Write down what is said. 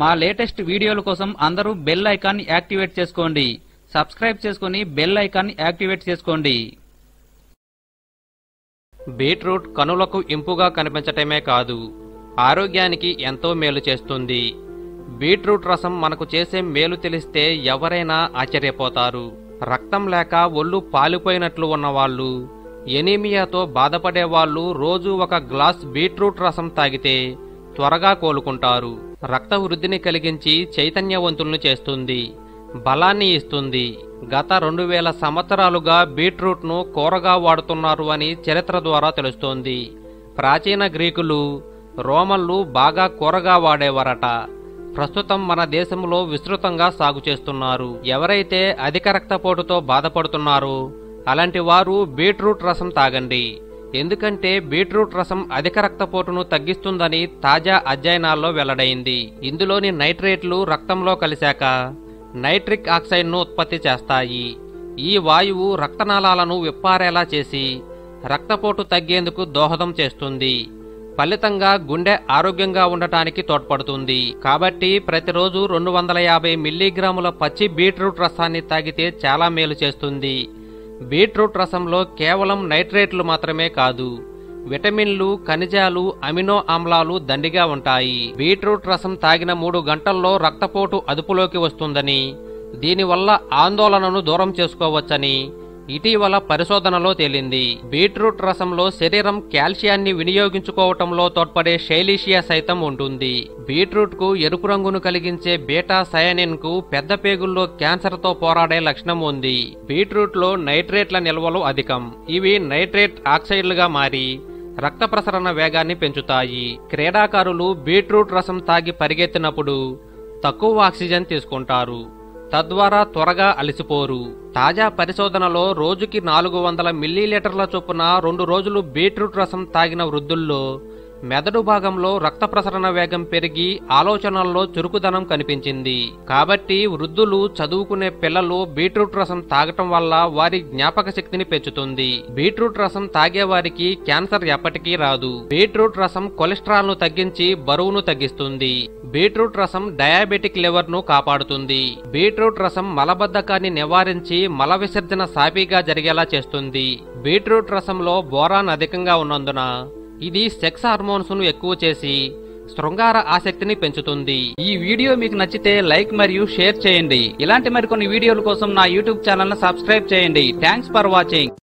మా లేటెస్ట్ వీడియోల కోసం అందరూ బెల్ ఐకాన్ యాక్టివేట్ చేసుకోండి సబ్స్క్రైబ్ చేసుకుని బెల్ ఐకాన్ యాక్టివేట్ చేసుకోండి బీట్రూట్ కనులకు ఇంపుగా కనిపించటమే కాదు ఆరోగ్యానికి ఎంతో మేలు చేస్తుంది బీట్రూట్ రసం మనకు చేసే మేలు తెలిస్తే ఎవరైనా ఆశ్చర్యపోతారు రక్తం లేక ఒళ్ళు పాలిపోయినట్లు ఉన్నవాళ్ళు ఎనీమియాతో బాధపడే వాళ్ళు రోజు ఒక గ్లాస్ బీట్రూట్ రసం తాగితే త్వరగా కోలుకుంటారు రక్త వృద్ధిని కలిగించి చైతన్యవంతులను చేస్తుంది బలాన్ని ఇస్తుంది గత రెండు వేల సంవత్సరాలుగా బీట్రూట్ను కూరగా వాడుతున్నారు అని చరిత్ర ద్వారా తెలుస్తోంది ప్రాచీన గ్రీకులు రోమన్లు బాగా కూరగా వాడేవారట ప్రస్తుతం మన దేశంలో విస్తృతంగా సాగు చేస్తున్నారు ఎవరైతే అధిక రక్తపోటుతో బాధపడుతున్నారో అలాంటి వారు బీట్రూట్ రసం తాగండి ఎందుకంటే బీట్రూట్ రసం అధిక రక్తపోటును తగ్గిస్తుందని తాజా అధ్యయనాల్లో వెల్లడైంది ఇందులోని నైట్రేట్లు రక్తంలో కలిశాక నైట్రిక్ ఆక్సైడ్ను ఉత్పత్తి చేస్తాయి ఈ వాయువు రక్తనాళాలను విప్పారేలా చేసి రక్తపోటు తగ్గేందుకు దోహదం చేస్తుంది ఫలితంగా గుండె ఆరోగ్యంగా ఉండటానికి తోడ్పడుతుంది కాబట్టి ప్రతిరోజు రెండు వందల యాభై మిల్లీగ్రాముల పచ్చి బీట్రూట్ రసాన్ని తాగితే చాలా మేలు చేస్తుంది బీట్రూట్ రసంలో కేవలం నైట్రేట్లు మాత్రమే కాదు విటమిన్లు ఖనిజాలు అమినో ఆమ్లాలు దండిగా ఉంటాయి బీట్రూట్ రసం తాగిన మూడు గంటల్లో రక్తపోటు అదుపులోకి వస్తుందని దీనివల్ల ఆందోళనను దూరం చేసుకోవచ్చని ఇటీవల పరిశోధనలో తేలింది బీట్రూట్ రసంలో శరీరం కాల్షియాన్ని వినియోగించుకోవటంలో తోడ్పడే శైలీషియా సైతం ఉంటుంది బీట్రూట్ కు ఎరుపు రంగును కలిగించే బీటా సయనిన్ కు పెద్ద పేగుల్లో క్యాన్సర్ తో పోరాడే లక్షణం ఉంది బీట్రూట్ లో నైట్రేట్ల నిల్వలు అధికం ఇవి నైట్రేట్ ఆక్సైడ్లుగా మారి రక్త ప్రసరణ వేగాన్ని పెంచుతాయి క్రీడాకారులు బీట్రూట్ రసం తాగి పరిగెత్తినప్పుడు తక్కువ ఆక్సిజన్ తీసుకుంటారు తద్వారా త్వరగా అలసిపోరు తాజా పరిశోధనలో రోజుకి నాలుగు వందల మిల్లీలీటర్ల చొప్పున రెండు రోజులు బీట్రూట్ రసం తాగిన వృద్ధుల్లో మెదడు భాగంలో రక్త ప్రసరణ వేగం పెరిగి ఆలోచనల్లో చురుకుదనం కనిపించింది కాబట్టి వృద్ధులు చదువుకునే పిల్లలు బీట్రూట్ రసం తాగటం వల్ల వారి జ్ఞాపక శక్తిని పెంచుతుంది బీట్రూట్ రసం తాగే వారికి క్యాన్సర్ ఎప్పటికీ రాదు బీట్రూట్ రసం కొలెస్ట్రాల్ ను తగ్గించి బరువును తగ్గిస్తుంది బీట్రూట్ రసం డయాబెటిక్ లివర్ ను కాపాడుతుంది బీట్రూట్ రసం మలబద్ధకాన్ని నివారించి మల విసర్జన సాఫీగా జరిగేలా చేస్తుంది బీట్రూట్ రసంలో బోరాన్ అధికంగా ఉన్నందున ఇది సెక్స్ హార్మోన్స్ ను ఎక్కువ చేసి శృంగార ఆసక్తిని పెంచుతుంది ఈ వీడియో మీకు నచ్చితే లైక్ మరియు షేర్ చేయండి ఇలాంటి మరికొన్ని వీడియోల కోసం నా యూట్యూబ్ ఛానల్ ను సబ్స్క్రైబ్ చేయండి థ్యాంక్స్ ఫర్ వాచింగ్